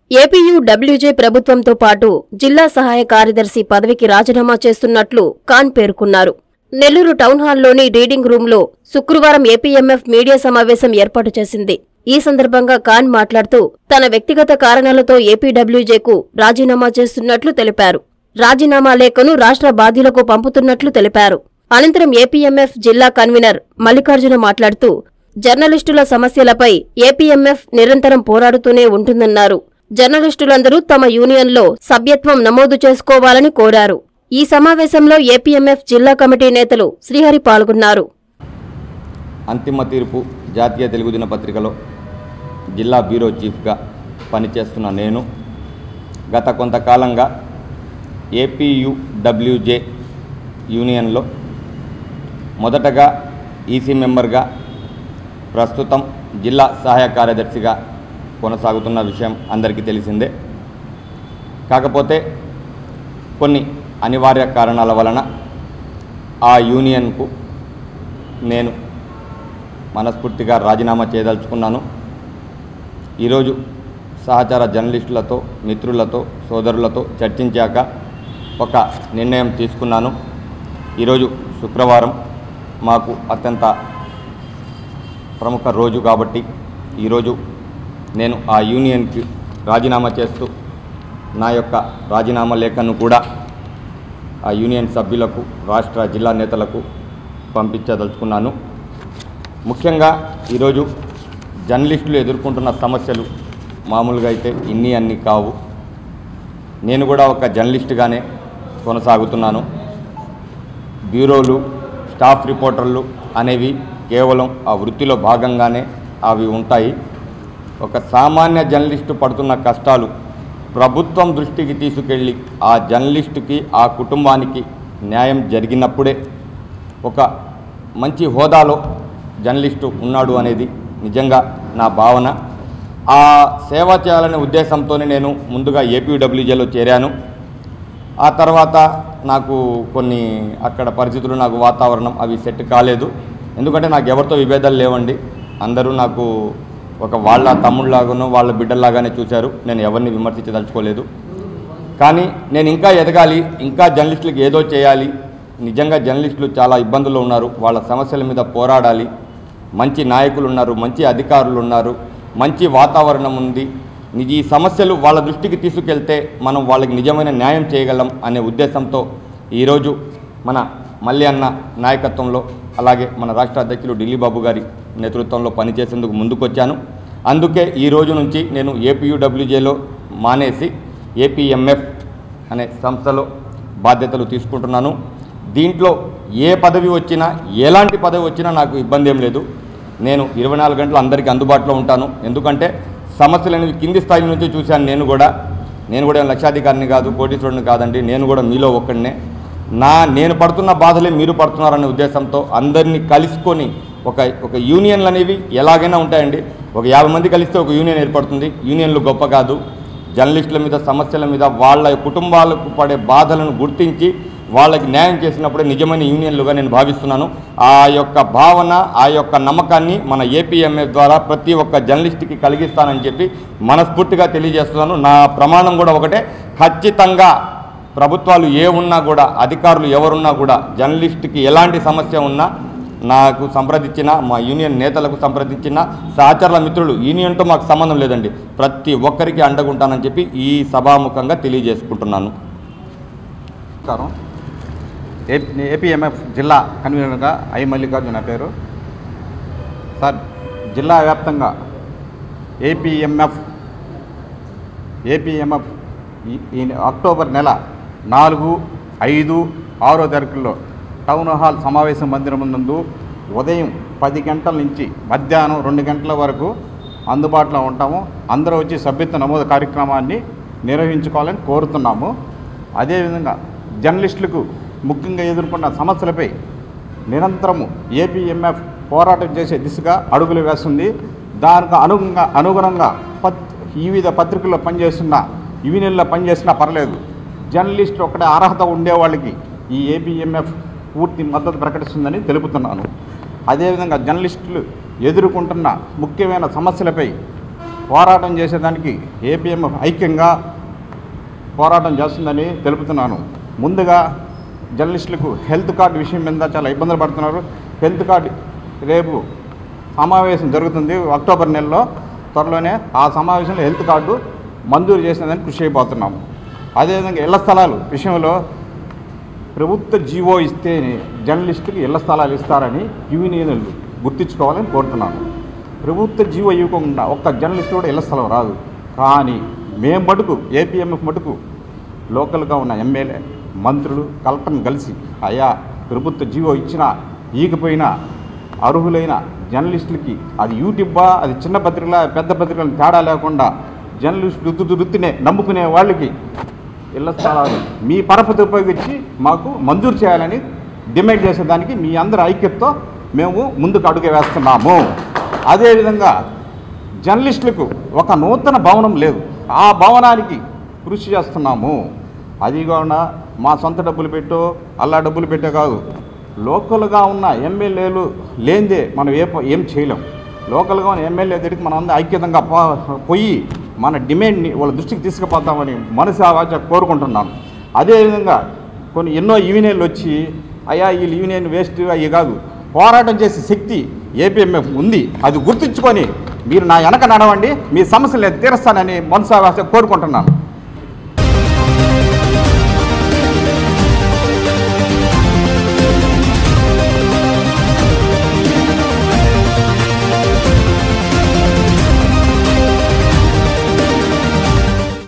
APU WJ ప్రభుత్వంతో పాటు జిల్లా సహాయ కార్యదర్శి పదవికి రాజీనామా చేస్తున్నట్లు ఖాన్ పేర్కొన్నారు నెల్లూరు టౌన్ హాల్లోని రీడింగ్ రూంలో శుక్రవారం ఏపీఎంఎఫ్ మీడియా సమావేశం ఏర్పాటు చేసింది ఈ సందర్భంగా ఖాన్ మాట్లాడుతూ తన వ్యక్తిగత కారణాలతో ఏపీడబ్ల్యూజేకు రాజీనామా చేస్తున్నట్లు తెలిపారు రాజీనామా లేఖను రాష్ట్ర బాధ్యులకు పంపుతున్నట్లు తెలిపారు అనంతరం ఏపీఎంఎఫ్ జిల్లా కన్వీనర్ మల్లికార్జున మాట్లాడుతూ జర్నలిస్టుల సమస్యలపై ఏపీఎంఎఫ్ నిరంతరం పోరాడుతూనే ఉంటుందన్నారు జర్నలిస్టులందరూ తమ యూనియన్లో సభ్యత్వం నమోదు చేసుకోవాలని కోరారు ఈ సమావేశంలో ఏపీఎంఎఫ్ జిల్లా కమిటీ నేతలు శ్రీహరి పాల్గొన్నారు అంతిమ తీర్పు జాతీయ తెలుగు దినపత్రికలో జిల్లా బ్యూరో చీఫ్గా పనిచేస్తున్న నేను గత కొంతకాలంగా ఏపీయుడబ్ల్యూజే యూనియన్లో మొదటగా ఈసీ మెంబర్గా ప్రస్తుతం జిల్లా సహాయ కార్యదర్శిగా కొనసాగుతున్న విషయం అందరికీ తెలిసిందే కాకపోతే కొన్ని అనివార్య కారణాల వలన ఆ యూనియన్కు నేను మనస్ఫూర్తిగా రాజీనామా చేయదలుచుకున్నాను ఈరోజు సహచార జర్నలిస్టులతో మిత్రులతో సోదరులతో చర్చించాక ఒక నిర్ణయం తీసుకున్నాను ఈరోజు శుక్రవారం మాకు అత్యంత ప్రముఖ రోజు కాబట్టి ఈరోజు నేను ఆ యూనియన్కి రాజీనామా చేస్తూ నా యొక్క రాజీనామా లేఖను కూడా ఆ యూనియన్ సభ్యులకు రాష్ట్ర జిల్లా నేతలకు పంపించదలుచుకున్నాను ముఖ్యంగా ఈరోజు జర్నలిస్టులు ఎదుర్కొంటున్న సమస్యలు మామూలుగా అయితే ఇన్ని అన్ని కావు నేను కూడా ఒక జర్నలిస్టుగానే కొనసాగుతున్నాను బ్యూరోలు స్టాఫ్ రిపోర్టర్లు అనేవి కేవలం ఆ వృత్తిలో భాగంగానే అవి ఉంటాయి ఒక సామాన్య జర్నలిస్టు పడుతున్న కష్టాలు ప్రభుత్వం దృష్టికి తీసుకెళ్ళి ఆ జర్నలిస్టుకి ఆ కుటుంబానికి న్యాయం జరిగినప్పుడే ఒక మంచి హోదాలో జర్నలిస్టు ఉన్నాడు అనేది నిజంగా నా భావన ఆ సేవ చేయాలనే ఉద్దేశంతోనే నేను ముందుగా ఏపీడబ్ల్యూజేలో చేరాను ఆ తర్వాత నాకు కొన్ని అక్కడ పరిస్థితులు నాకు వాతావరణం అవి సెట్ కాలేదు ఎందుకంటే నాకు ఎవరితో విభేదాలు లేవండి అందరూ నాకు ఒక వాళ్ళ తమ్ముళ్ళలాగానో వాళ్ళ బిడ్డల్లాగానే చూశారు నేను ఎవరిని విమర్శించదలుచుకోలేదు కానీ నేను ఇంకా ఎదగాలి ఇంకా జర్నలిస్టులకు ఏదో చేయాలి నిజంగా జర్నలిస్టులు చాలా ఇబ్బందుల్లో ఉన్నారు వాళ్ళ సమస్యల మీద పోరాడాలి మంచి నాయకులు ఉన్నారు మంచి అధికారులు ఉన్నారు మంచి వాతావరణం ఉంది నిజ ఈ సమస్యలు వాళ్ళ దృష్టికి తీసుకెళ్తే మనం వాళ్ళకి నిజమైన న్యాయం చేయగలం అనే ఉద్దేశంతో ఈరోజు మన మల్లి అన్న నాయకత్వంలో అలాగే మన రాష్ట్ర అధ్యక్షులు ఢిల్లీ బాబు గారి నేతృత్వంలో పనిచేసేందుకు ముందుకొచ్చాను అందుకే ఈ రోజు నుంచి నేను ఏపీయూడబ్ల్యూజేలో మానేసి ఏపీఎంఎఫ్ అనే సంస్థలో బాధ్యతలు తీసుకుంటున్నాను దీంట్లో ఏ పదవి వచ్చినా ఎలాంటి పదవి వచ్చినా నాకు ఇబ్బంది ఏం లేదు నేను ఇరవై నాలుగు గంటలు అందరికీ అందుబాటులో ఉంటాను ఎందుకంటే సమస్యలు అనేవి కింది స్థాయి నుంచి చూశాను నేను కూడా నేను కూడా ఏం లక్షాధికారిని కాదు కోటీశ్వరుని కాదండి నేను కూడా మీలో ఒక్కడినే నా నేను పడుతున్న బాధలే మీరు పడుతున్నారనే ఉద్దేశంతో అందరినీ కలుసుకొని ఒక ఒక యూనియన్లు అనేవి ఎలాగైనా ఉంటాయండి ఒక యాభై మంది కలిస్తే ఒక యూనియన్ ఏర్పడుతుంది యూనియన్లు గొప్ప కాదు జర్నలిస్టుల మీద సమస్యల మీద వాళ్ళ కుటుంబాలకు పడే బాధలను గుర్తించి వాళ్ళకి న్యాయం చేసినప్పుడే నిజమైన యూనియన్లుగా నేను భావిస్తున్నాను ఆ యొక్క భావన ఆ యొక్క నమ్మకాన్ని మన ఏపీఎంఎఫ్ ద్వారా ప్రతి ఒక్క జర్నలిస్ట్కి కలిగిస్తానని చెప్పి మనస్ఫూర్తిగా తెలియజేస్తున్నాను నా ప్రమాణం కూడా ఒకటే ఖచ్చితంగా ప్రభుత్వాలు ఏ ఉన్నా కూడా అధికారులు ఎవరున్నా కూడా జర్నలిస్ట్కి ఎలాంటి సమస్య ఉన్నా నాకు సంప్రదించిన మా యూనియన్ నేతలకు సంప్రదించిన సహచరుల మిత్రులు యూనియన్తో మాకు సంబంధం లేదండి ప్రతి ఒక్కరికి అండగుంటానని చెప్పి ఈ సభాముఖంగా తెలియజేసుకుంటున్నాను నమస్కారం ఏపీ ఏపీఎంఎఫ్ జిల్లా కన్వీనర్గా ఐ మల్లికార్జున పేరు సార్ జిల్లా వ్యాప్తంగా ఏపీఎంఎఫ్ ఏపీఎంఎఫ్ ఈ ఈ అక్టోబర్ నెల నాలుగు ఐదు ఆరో తారీఖుల్లో టౌన్ హాల్ సమావేశ మందిరం నందు ఉదయం పది గంటల నుంచి మధ్యాహ్నం రెండు గంటల వరకు అందుబాటులో ఉంటాము అందరూ వచ్చి సభ్యత్వ నమోదు కార్యక్రమాన్ని నిర్వహించుకోవాలని కోరుతున్నాము అదేవిధంగా జర్నలిస్టులకు ముఖ్యంగా ఎదుర్కొన్న సమస్యలపై నిరంతరము ఏపీఎంఎఫ్ పోరాటం చేసే దిశగా అడుగులు వేస్తుంది దానికి అనుగుణంగా అనుగుణంగా పత్ వివిధ పత్రికల్లో పనిచేస్తున్న యూనియన్లో పనిచేసినా పర్లేదు జర్నలిస్టులు ఒకటే అర్హత ఉండే వాళ్ళకి ఈ ఏబిఎంఎఫ్ పూర్తి మద్దతు ప్రకటిస్తుందని తెలుపుతున్నాను అదేవిధంగా జర్నలిస్టులు ఎదుర్కొంటున్న ముఖ్యమైన సమస్యలపై పోరాటం చేసేదానికి ఏపీఎంఎఫ్ ఐక్యంగా పోరాటం చేస్తుందని తెలుపుతున్నాను ముందుగా జర్నలిస్టులకు హెల్త్ కార్డు విషయం మీద చాలా ఇబ్బందులు పడుతున్నారు హెల్త్ కార్డు రేపు సమావేశం జరుగుతుంది అక్టోబర్ నెలలో త్వరలోనే ఆ సమావేశంలో హెల్త్ కార్డు మంజూరు చేసినదని కృషి అయిపోతున్నాము అదేవిధంగా ఇళ్ల స్థలాలు విషయంలో ప్రభుత్వ జీవో ఇస్తేనే జర్నలిస్టులకు ఇళ్ల స్థలాలు ఇస్తారని యూనియన్లు గుర్తించుకోవాలని కోరుతున్నాను ప్రభుత్వ జీవో ఇవ్వకుండా ఒక్క జర్నలిస్ట్ కూడా ఇళ్ల స్థలం రాదు కానీ మేము మటుకు ఏపీఎంఎఫ్ మటుకు లోకల్గా ఉన్న ఎమ్మెల్యే మంత్రులు కలెక్టర్ని కలిసి అయా ప్రభుత్వ జీవో ఇచ్చినా ఈకపోయినా అర్హులైన జర్నలిస్టులకి అది యూట్యూబా అది చిన్న పత్రికల పెద్ద పత్రికలను తేడా లేకుండా జర్నలిస్టులు వృత్తి వృత్తినే నమ్ముకునే వాళ్ళకి ఇళ్ల స్థలాలు మీ పరపతి ఉపయోగించి మాకు మంజూరు చేయాలని డిమాండ్ చేసేదానికి మీ అందరి ఐక్యతతో మేము ముందుకు అడుగు వేస్తున్నాము అదేవిధంగా జర్నలిస్టులకు ఒక నూతన భవనం లేదు ఆ భవనానికి కృషి చేస్తున్నాము అది కూడా మా సొంత డబ్బులు పెట్టో అలా డబ్బులు పెట్టో కాదు లోకల్గా ఉన్న ఎమ్మెల్యేలు లేనిదే మనం ఏ ప- ఏం చేయలేం లోకల్గా ఉన్న ఎమ్మెల్యే దగ్గరికి మనం అందరం ఐక్యతంగా పో- పోయి మన డిమాండ్ని వాళ్ళ దృష్టికి తీసుకుపోతామని మనసు ఆవాచ కోరుకుంటున్నాను అదేవిధంగా కొన్ని ఎన్నో యూనియన్లు వచ్చి అయ్యా ఈ యూనియన్ వేస్ట్ అయ్యి కాదు పోరాటం చేసే శక్తి ఏపీఎంఎఫ్ ఉంది అది గుర్తుంచుకొని మీరు నా వెనక నడవండి మీ సమస్యలు నేను తీరుస్తానని మనసు ఆవాచ కోరుకుంటున్నాను